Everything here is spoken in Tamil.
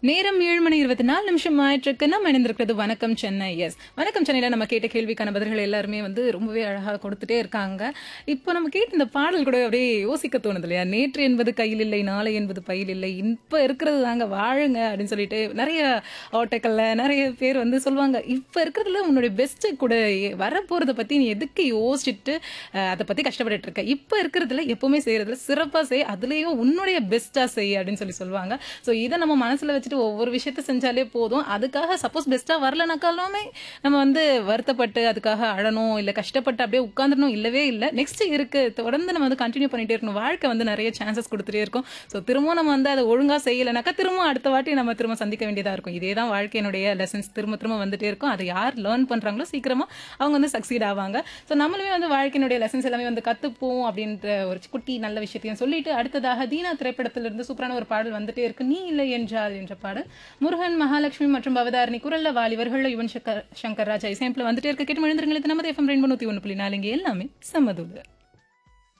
நேரம் ஏழு மணி இருபத்தி நாலு நிமிஷம் ஆயிட்டிருக்கு நம்ம இணைந்திருக்கிறது வணக்கம் சென்னை எஸ் வணக்கம் சென்னையில நம்ம கேட்ட கேள்விக்கான பதில்கள் எல்லாருமே வந்து ரொம்பவே அழகா கொடுத்துட்டே இருக்காங்க இப்போ நம்ம கேட்ட இந்த பாடல் கூட அப்படியே யோசிக்க தோணுது இல்லையா நேற்று என்பது கையில் இல்லை நாளை என்பது பையில் இல்லை இப்போ இருக்கிறது தாங்க வாழுங்க அப்படின்னு சொல்லிட்டு நிறைய ஓட்டைக்கல்ல நிறைய பேர் வந்து சொல்லுவாங்க இப்போ இருக்கிறதுல உன்னுடைய பெஸ்ட்டு கூட வரப்போறதை பத்தி நீ எதுக்கு யோசிச்சுட்டு அஹ், அதை பத்தி கஷ்டப்பட்டுட்டு இருக்க இப்போ இருக்கிறதுல எப்பவுமே செய்யறதுல சிறப்பா செய் அதுலயும் உன்னுடைய பெஸ்டா செய் அப்படின்னு சொல்லி சொல்லுவாங்க ஸோ இதை நம்ம மனசுல வச்சுட்டு ஒவ்வொரு விஷயத்த செஞ்சாலே போதும் அதுக்காக சப்போஸ் பெஸ்டா வரலனாக்காலுமே நம்ம வந்து வருத்தப்பட்டு அதுக்காக அழணும் இல்ல கஷ்டப்பட்டு அப்படியே உட்காந்துடணும் இல்லவே இல்லை நெக்ஸ்ட் இருக்கு தொடர்ந்து நம்ம வந்து கண்டினியூ பண்ணிட்டே இருக்கணும் வாழ்க்கை வந்து நிறைய சான்சஸ் கொடுத்துட்டே இருக்கும் ஸோ திரும்ப நம்ம வந்து அதை ஒழுங்கா செய்யலைனாக்கா திரும்ப அடுத்த வாட்டி நம்ம திரும்ப சந்திக்க வேண்டியதா இருக்கும் இதே தான் வாழ்க்கையினுடைய லெசன்ஸ் திரும்ப திரும்ப வந்துட்டே இருக்கும் அதை யார் லேர்ன் பண்றாங்களோ சீக்கிரமா அவங்க வந்து சக்சீட் ஆவாங்க ஸோ நம்மளுமே வந்து வாழ்க்கையினுடைய லெசன்ஸ் எல்லாமே வந்து கத்துப்போம் அப்படின்ற ஒரு குட்டி நல்ல விஷயத்தையும் சொல்லிட்டு அடுத்ததாக தீனா திரைப்படத்திலிருந்து சூப்பரான ஒரு பாடல் வந்துட்டே இருக்கு நீ இல்லை என்றால் என்ற பாடல் முருகன் மகாலட்சுமி மற்றும் பவதாரணி குரல்ல வாலிபர்கள் யுவன் சங்கர் சங்கர் ராஜா இசையமைப்பில் வந்துட்டே இருக்க கேட்டு மழுந்திருங்களுக்கு நமது எஃப்எம் ரெண்டு நூத்தி ஒன்று புள்ளி நாலு இங்கே எல்லாமே சம்மதுள்ள